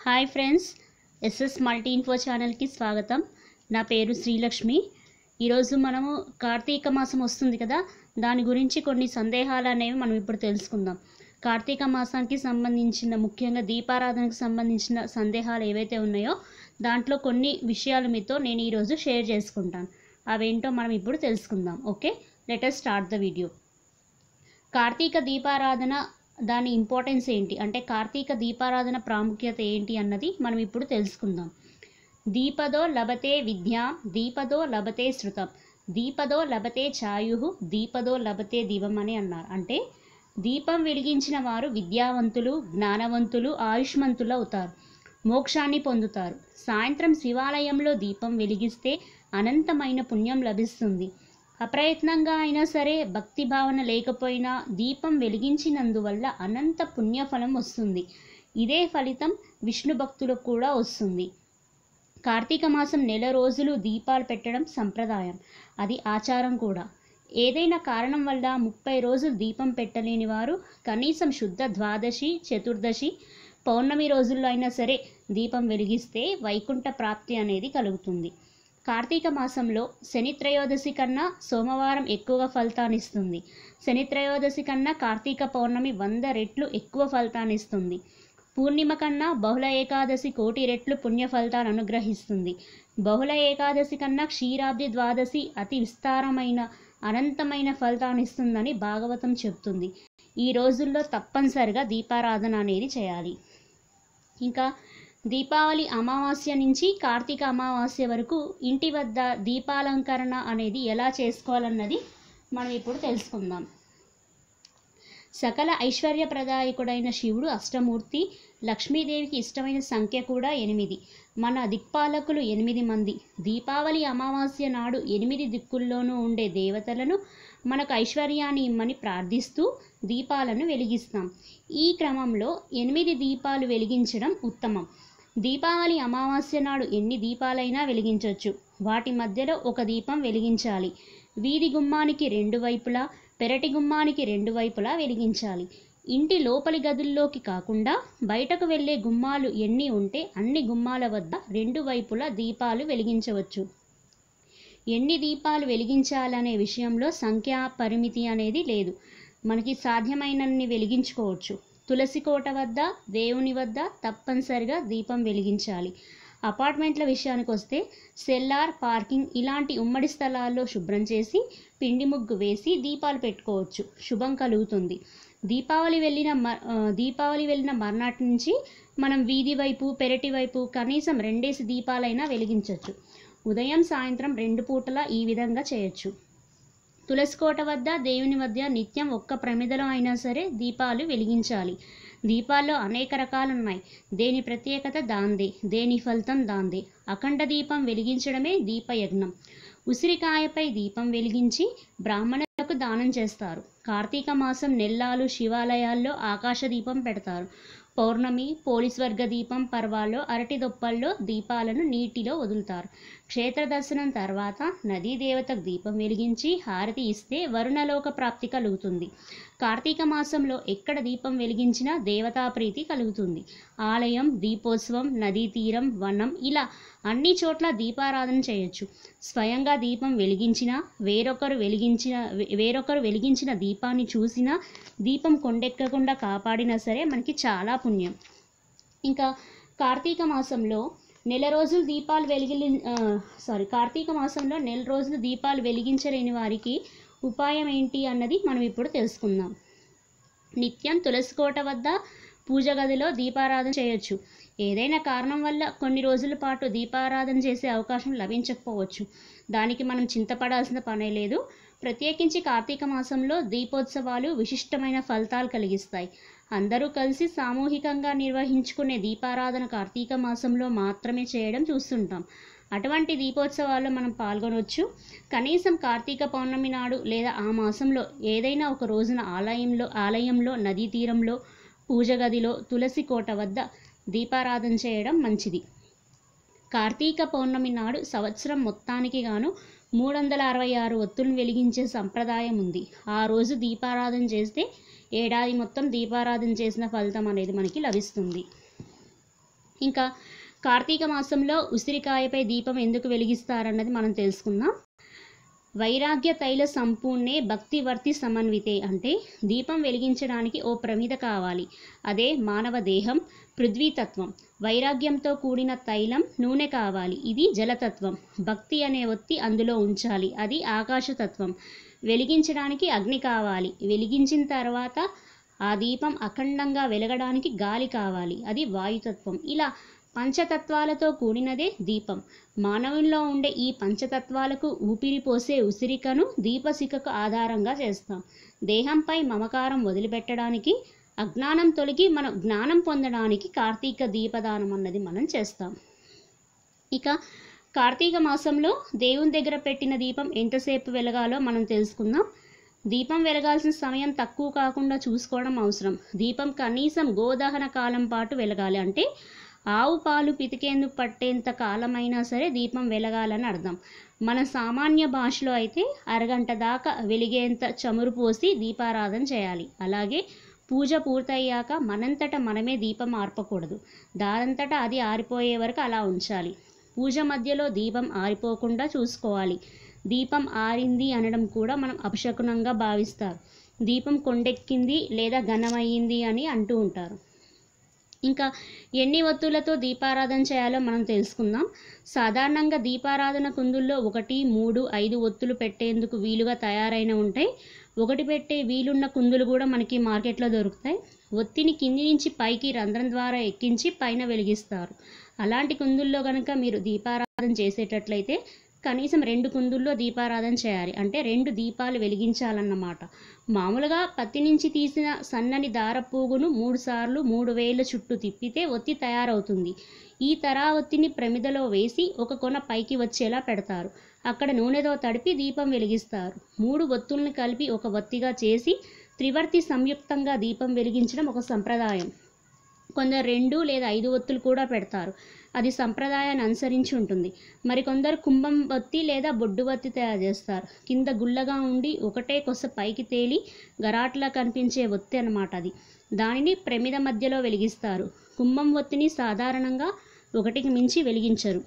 hi friends SS multi info ఛానల్కి స్వాగతం నా పేరు శ్రీలక్ష్మి ఈరోజు మనము కార్తీక మాసం వస్తుంది కదా దాని గురించి కొన్ని సందేహాలు అనేవి మనం ఇప్పుడు తెలుసుకుందాం కార్తీక మాసానికి సంబంధించిన ముఖ్యంగా దీపారాధనకు సంబంధించిన సందేహాలు ఏవైతే ఉన్నాయో దాంట్లో కొన్ని విషయాలు మీతో నేను ఈరోజు షేర్ చేసుకుంటాను అవేంటో మనం ఇప్పుడు తెలుసుకుందాం okay let's start the video Karthika దీపారాధన దాని ఇంపార్టెన్స్ ఏంటి అంటే కార్తీక దీపారాధన ప్రాముఖ్యత ఏంటి అన్నది మనం ఇప్పుడు తెలుసుకుందాం దీపదో లభతే విద్యా దీపదో లభతే శృతం దీపదో లభతే ఛాయు దీపదో లభతే దివం అని అన్నారు అంటే దీపం వెలిగించిన వారు విద్యావంతులు జ్ఞానవంతులు ఆయుష్మంతులు అవుతారు మోక్షాన్ని పొందుతారు సాయంత్రం శివాలయంలో దీపం వెలిగిస్తే అనంతమైన పుణ్యం లభిస్తుంది అప్రయత్నంగా అయినా సరే భక్తి భావన లేకపోయినా దీపం వెలిగించినందువల్ల అనంత పుణ్యఫలం వస్తుంది ఇదే ఫలితం విష్ణు భక్తులకు కూడా వస్తుంది కార్తీక మాసం నెల రోజులు దీపాలు పెట్టడం సంప్రదాయం అది ఆచారం కూడా ఏదైనా కారణం వల్ల ముప్పై రోజులు దీపం పెట్టలేని వారు కనీసం శుద్ధ ద్వాదశి చతుర్దశి పౌర్ణమి రోజుల్లో అయినా సరే దీపం వెలిగిస్తే వైకుంఠ ప్రాప్తి అనేది కలుగుతుంది కార్తీక మాసంలో శని త్రయోదశి కన్నా సోమవారం ఎక్కువగా ఫలితాన్నిస్తుంది శని త్రయోదశి కన్నా కార్తీక పౌర్ణమి వంద రెట్లు ఎక్కువ ఫలితాన్నిస్తుంది పూర్ణిమ కన్నా బహుళ ఏకాదశి కోటి రెట్లు పుణ్య ఫలితాన్ని అనుగ్రహిస్తుంది బహుళ ఏకాదశి కన్నా క్షీరాబ్ది ద్వాదశి అతి విస్తారమైన అనంతమైన ఫలితాన్ని ఇస్తుందని భాగవతం చెప్తుంది ఈ రోజుల్లో తప్పనిసరిగా దీపారాధన అనేది చేయాలి ఇంకా దీపావళి అమావాస్య నుంచి కార్తీక అమావాస్య వరకు ఇంటి వద్ద దీపాలంకరణ అనేది ఎలా చేసుకోవాలన్నది మనం ఇప్పుడు తెలుసుకుందాం సకల ఐశ్వర్యప్రదాయకుడైన శివుడు అష్టమూర్తి లక్ష్మీదేవికి ఇష్టమైన సంఖ్య కూడా ఎనిమిది మన దిక్పాలకులు ఎనిమిది మంది దీపావళి అమావాస్య నాడు ఎనిమిది దిక్కుల్లోనూ ఉండే దేవతలను మనకు ఐశ్వర్యాన్ని ఇమ్మని ప్రార్థిస్తూ దీపాలను వెలిగిస్తాం ఈ క్రమంలో ఎనిమిది దీపాలు వెలిగించడం ఉత్తమం దీపావళి అమావాస్య నాడు ఎన్ని దీపాలైనా వెలిగించవచ్చు వాటి మధ్యలో ఒక దీపం వెలిగించాలి వీధి గుమ్మానికి రెండు వైపులా పెరటి గుమ్మానికి రెండు వైపులా వెలిగించాలి ఇంటి లోపలి గదుల్లోకి కాకుండా బయటకు వెళ్ళే గుమ్మాలు ఎన్ని ఉంటే అన్ని గుమ్మాల వద్ద రెండు వైపులా దీపాలు వెలిగించవచ్చు ఎన్ని దీపాలు వెలిగించాలనే విషయంలో సంఖ్యా పరిమితి అనేది లేదు మనకి సాధ్యమైనన్ని వెలిగించుకోవచ్చు తులసి కోట వద్ద దేవుని వద్ద తప్పనిసరిగా దీపం వెలిగించాలి అపార్ట్మెంట్ల విషయానికి వస్తే సెల్లార్ పార్కింగ్ ఇలాంటి ఉమ్మడి స్థలాల్లో శుభ్రం చేసి పిండి ముగ్గు వేసి దీపాలు పెట్టుకోవచ్చు శుభం కలుగుతుంది దీపావళి వెళ్ళిన మ దీపావళి వెళ్ళిన మర్నాటి నుంచి మనం వీధి వైపు పెరటి వైపు కనీసం రెండేసి దీపాలైనా వెలిగించవచ్చు ఉదయం సాయంత్రం రెండు పూటలా ఈ విధంగా చేయొచ్చు తులసికోట వద్ద దేవుని వద్ద నిత్యం ఒక్క ప్రమిదలో అయినా సరే దీపాలు వెలిగించాలి దీపాల్లో అనేక రకాలు ఉన్నాయి దేని ప్రత్యేకత దాందే దేని ఫలితం దాందే అఖండ దీపం వెలిగించడమే దీపయజ్ఞం ఉసిరికాయపై దీపం వెలిగించి బ్రాహ్మణులకు దానం చేస్తారు కార్తీక మాసం నెల్లాలు శివాలయాల్లో ఆకాశ దీపం పెడతారు పౌర్ణమి పోలీస్ వర్గ దీపం పర్వాల్లో అరటి దొప్పల్లో దీపాలను నీటిలో వదులుతారు క్షేత్ర దర్శనం తర్వాత నదీ దేవతకు దీపం వెలిగించి హారతి ఇస్తే వరుణలోక ప్రాప్తి కలుగుతుంది కార్తీక మాసంలో ఎక్కడ దీపం వెలిగించినా దేవతా ప్రీతి కలుగుతుంది ఆలయం దీపోత్సవం నదీ తీరం వనం ఇలా అన్ని చోట్ల దీపారాధన చేయొచ్చు స్వయంగా దీపం వెలిగించినా వేరొకరు వెలిగించిన వేరొకరు వెలిగించిన దీపాన్ని చూసినా దీపం కొండెక్కకుండా కాపాడినా సరే మనకి చాలా పుణ్యం ఇంకా కార్తీక మాసంలో నెల రోజులు దీపాలు వెలిగి సారీ కార్తీక మాసంలో నెల రోజులు దీపాలు వెలిగించలేని వారికి ఉపాయం ఏంటి అన్నది మనం ఇప్పుడు తెలుసుకుందాం నిత్యం తులసికోట వద్ద పూజ గదిలో దీపారాధన చేయొచ్చు ఏదైనా కారణం వల్ల కొన్ని రోజుల పాటు దీపారాధన చేసే అవకాశం లభించకపోవచ్చు దానికి మనం చింతపడాల్సిన పనే లేదు ప్రత్యేకించి కార్తీక మాసంలో దీపోత్సవాలు విశిష్టమైన ఫలితాలు కలిగిస్తాయి అందరూ కలిసి సామూహికంగా నిర్వహించుకునే దీపారాధన కార్తీక మాసంలో మాత్రమే చేయడం చూస్తుంటాం అటువంటి దీపోత్సవాల్లో మనం పాల్గొనవచ్చు కనీసం కార్తీక పౌర్ణమి నాడు లేదా ఆ మాసంలో ఏదైనా ఒక రోజున ఆలయంలో ఆలయంలో నదీ తీరంలో పూజ గదిలో తులసి కోట వద్ద దీపారాధన చేయడం మంచిది కార్తీక పౌర్ణమి నాడు సంవత్సరం మొత్తానికి గాను మూడు వందల అరవై ఆరు ఒత్తులను వెలిగించే సంప్రదాయం ఉంది ఆ రోజు దీపారాధన చేస్తే ఏడాది మొత్తం దీపారాధన చేసిన ఫలితం అనేది మనకి లభిస్తుంది ఇంకా కార్తీక మాసంలో ఉసిరికాయపై దీపం ఎందుకు వెలిగిస్తారన్నది మనం తెలుసుకుందాం వైరాగ్య తైల సంపూర్ణే భక్తివర్తి సమన్వితే అంటే దీపం వెలిగించడానికి ఓ ప్రమిద కావాలి అదే మానవ దేహం పృథ్వీతత్వం వైరాగ్యంతో కూడిన తైలం నూనె కావాలి ఇది జలతత్వం భక్తి అనే ఒత్తి అందులో ఉంచాలి అది ఆకాశతత్వం వెలిగించడానికి అగ్ని కావాలి వెలిగించిన తర్వాత ఆ దీపం అఖండంగా వెలగడానికి గాలి కావాలి అది వాయుతత్వం ఇలా పంచతత్వాలతో కూడినదే దీపం మానవుల్లో ఉండే ఈ పంచతత్వాలకు ఊపిరి పోసే ఉసిరికను దీపశిఖకు ఆధారంగా చేస్తాం దేహంపై మమకారం వదిలిపెట్టడానికి అజ్ఞానం తొలగి మనం జ్ఞానం పొందడానికి కార్తీక దీపదానం అన్నది మనం చేస్తాం ఇక కార్తీక మాసంలో దేవుని దగ్గర పెట్టిన దీపం ఎంతసేపు వెలగాలో మనం తెలుసుకుందాం దీపం వెలగాల్సిన సమయం తక్కువ కాకుండా చూసుకోవడం అవసరం దీపం కనీసం గోదహన కాలం పాటు వెలగాలి అంటే ఆవు పాలు పితికేందుకు పట్టేంత కాలమైనా సరే దీపం వెలగాలని అర్థం మన సామాన్య భాషలో అయితే అరగంట దాకా వెలిగేంత చమురు పోసి దీపారాధన చేయాలి అలాగే పూజ పూర్తయ్యాక మనంతట మనమే దీపం ఆర్పకూడదు దానంతటా అది ఆరిపోయే వరకు అలా ఉంచాలి పూజ మధ్యలో దీపం ఆరిపోకుండా చూసుకోవాలి దీపం ఆరింది అనడం కూడా మనం అపశకునంగా భావిస్తారు దీపం కొండెక్కింది లేదా ఘనమయ్యింది అని అంటూ ఉంటారు ఇంకా ఎన్ని ఒత్తులతో దీపారాధన చేయాలో మనం తెలుసుకుందాం సాధారణంగా దీపారాధన కుందుల్లో ఒకటి మూడు ఐదు ఒత్తులు పెట్టేందుకు వీలుగా తయారైన ఉంటాయి ఒకటి పెట్టే వీలున్న కుందులు కూడా మనకి మార్కెట్లో దొరుకుతాయి ఒత్తిని కింది నుంచి పైకి రంధ్రం ద్వారా ఎక్కించి పైన వెలిగిస్తారు అలాంటి కుందుల్లో కనుక మీరు దీపారాధన చేసేటట్లయితే కనీసం రెండు కుందుల్లో దీపారాధన చేయాలి అంటే రెండు దీపాలు వెలిగించాలన్నమాట మామూలుగా పత్తి నుంచి తీసిన సన్నని దార పూగును మూడు సార్లు మూడు వేల చుట్టూ తిప్పితే ఒత్తి తయారవుతుంది ఈ తరా ఒత్తిని ప్రమిదలో వేసి ఒక కొన పైకి వచ్చేలా పెడతారు అక్కడ నూనెతో తడిపి దీపం వెలిగిస్తారు మూడు ఒత్తుల్ని కలిపి ఒక ఒత్తిగా చేసి త్రివర్తి సంయుక్తంగా దీపం వెలిగించడం ఒక సంప్రదాయం కొందరు రెండు లేదా ఐదు ఒత్తులు కూడా పెడతారు అది సంప్రదాయాన్ని అనుసరించి ఉంటుంది మరికొందరు కుంభం వత్తి లేదా బొడ్డు వత్తి తయారు చేస్తారు కింద గుల్లగా ఉండి ఒకటే కొస పైకి తేలి గరాట్లా కనిపించే ఒత్తి అన్నమాట అది దానిని ప్రమిద మధ్యలో వెలిగిస్తారు కుంభం ఒత్తిని సాధారణంగా ఒకటికి మించి వెలిగించరు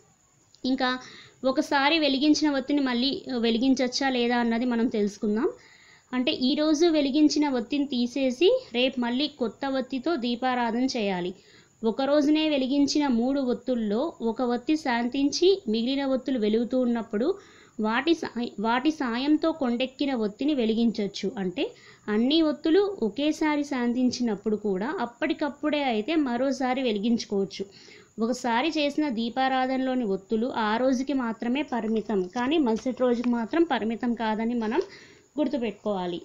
ఇంకా ఒకసారి వెలిగించిన ఒత్తిని మళ్ళీ వెలిగించవచ్చా లేదా అన్నది మనం తెలుసుకుందాం అంటే ఈరోజు వెలిగించిన ఒత్తిని తీసేసి రేపు మళ్ళీ కొత్త ఒత్తితో దీపారాధన చేయాలి ఒక రోజునే వెలిగించిన మూడు ఒత్తుల్లో ఒక ఒత్తి శాంతించి మిగిలిన ఒత్తులు వెలుగుతూ ఉన్నప్పుడు వాటి సాయ వాటి సాయంతో కొండెక్కిన ఒత్తిని వెలిగించవచ్చు అంటే అన్ని ఒత్తులు ఒకేసారి శాంతించినప్పుడు కూడా అప్పటికప్పుడే అయితే మరోసారి వెలిగించుకోవచ్చు ఒకసారి చేసిన దీపారాధనలోని ఒత్తులు ఆ రోజుకి మాత్రమే పరిమితం కానీ మరుసటి రోజుకి మాత్రం పరిమితం కాదని మనం గుర్తుపెట్టుకోవాలి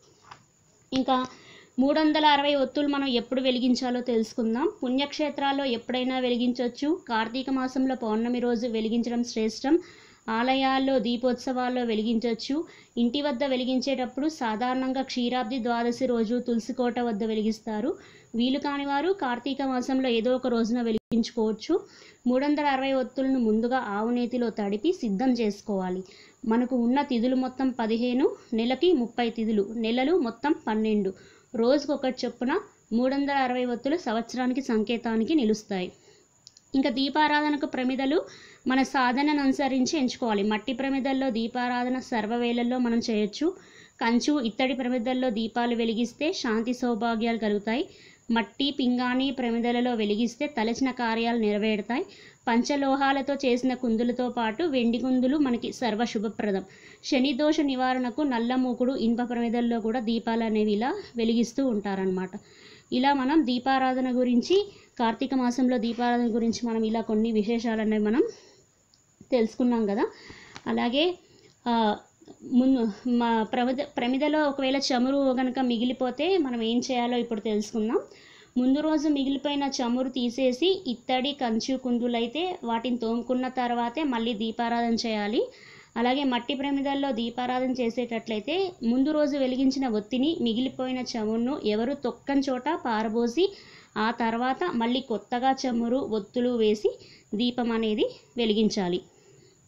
ఇంకా మూడు వందల అరవై ఒత్తులు మనం ఎప్పుడు వెలిగించాలో తెలుసుకుందాం పుణ్యక్షేత్రాల్లో ఎప్పుడైనా వెలిగించవచ్చు కార్తీక మాసంలో పౌర్ణమి రోజు వెలిగించడం శ్రేష్టం ఆలయాల్లో దీపోత్సవాల్లో వెలిగించవచ్చు ఇంటి వద్ద వెలిగించేటప్పుడు సాధారణంగా క్షీరాబ్ది ద్వాదశి రోజు తులసికోట వద్ద వెలిగిస్తారు వీలు కాని వారు కార్తీక మాసంలో ఏదో ఒక రోజున వెలిగించుకోవచ్చు మూడు వందల అరవై ఒత్తులను ముందుగా ఆవు నేతిలో తడిపి సిద్ధం చేసుకోవాలి మనకు ఉన్న తిథులు మొత్తం పదిహేను నెలకి ముప్పై తిథులు నెలలు మొత్తం పన్నెండు రోజుకొకటి చొప్పున మూడు వందల అరవై ఒత్తులు సంవత్సరానికి సంకేతానికి నిలుస్తాయి ఇంకా దీపారాధనకు ప్రమిదలు మన సాధనను అనుసరించి ఎంచుకోవాలి మట్టి ప్రమిదల్లో దీపారాధన సర్వవేళల్లో మనం చేయొచ్చు కంచు ఇత్తడి ప్రమిదల్లో దీపాలు వెలిగిస్తే శాంతి సౌభాగ్యాలు కలుగుతాయి మట్టి పింగాణి ప్రమిదలలో వెలిగిస్తే తలచిన కార్యాలు నెరవేరుతాయి పంచలోహాలతో చేసిన కుందులతో పాటు వెండి కుందులు మనకి సర్వ శుభప్రదం శని దోష నివారణకు నల్ల మూకుడు ఇనుప ప్రమిదల్లో కూడా దీపాలు అనేవి ఇలా వెలిగిస్తూ ఉంటారనమాట ఇలా మనం దీపారాధన గురించి కార్తీక మాసంలో దీపారాధన గురించి మనం ఇలా కొన్ని విశేషాలు అనేవి మనం తెలుసుకున్నాం కదా అలాగే ఆ, ముందు మా ప్రమిద ప్రమిదలో ఒకవేళ చమురు కనుక మిగిలిపోతే మనం ఏం చేయాలో ఇప్పుడు తెలుసుకుందాం ముందు రోజు మిగిలిపోయిన చమురు తీసేసి ఇత్తడి కంచు కుందులైతే వాటిని తోముకున్న తర్వాతే మళ్ళీ దీపారాధన చేయాలి అలాగే మట్టి ప్రమిదల్లో దీపారాధన చేసేటట్లయితే ముందు రోజు వెలిగించిన ఒత్తిని మిగిలిపోయిన చమురును ఎవరు తొక్కని చోట పారబోసి ఆ తర్వాత మళ్ళీ కొత్తగా చమురు ఒత్తులు వేసి దీపం అనేది వెలిగించాలి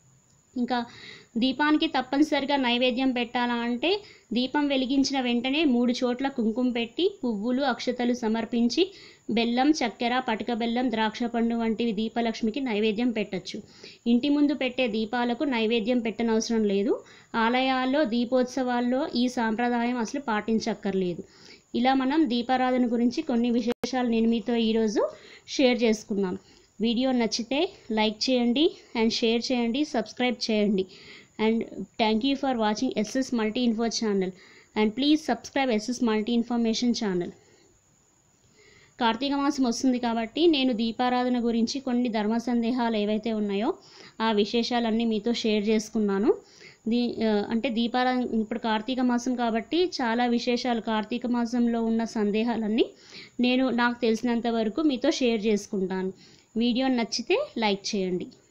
ఇంకా దీపానికి తప్పనిసరిగా నైవేద్యం పెట్టాలా అంటే దీపం వెలిగించిన వెంటనే మూడు చోట్ల కుంకుమ పెట్టి పువ్వులు అక్షతలు సమర్పించి బెల్లం చక్కెర పటిక బెల్లం ద్రాక్ష పండు వంటివి దీపలక్ష్మికి నైవేద్యం పెట్టచ్చు ఇంటి ముందు పెట్టే దీపాలకు నైవేద్యం పెట్టనవసరం లేదు ఆలయాల్లో దీపోత్సవాల్లో ఈ సాంప్రదాయం అసలు పాటించక్కర్లేదు ఇలా మనం దీపారాధన గురించి కొన్ని విశేషాలు నేను మీతో ఈరోజు షేర్ చేసుకున్నాను వీడియో నచ్చితే లైక్ చేయండి అండ్ షేర్ చేయండి సబ్స్క్రైబ్ చేయండి and thank you for watching SS multi info channel and please subscribe SS multi information channel Karthika మాసం వస్తుంది కాబట్టి నేను దీపారాధన గురించి కొన్ని ధర్మ సందేహాలు ఏవైతే ఉన్నాయో ఆ విశేషాలన్నీ మీతో షేర్ చేసుకున్నాను దీ ఆ, అంటే దీపారాధన ఇప్పుడు కార్తీక మాసం కాబట్టి చాలా విశేషాలు కార్తీక మాసంలో ఉన్న సందేహాలన్నీ నేను నాకు తెలిసినంత వరకు మీతో షేర్ చేసుకుంటాను వీడియో నచ్చితే లైక్ చేయండి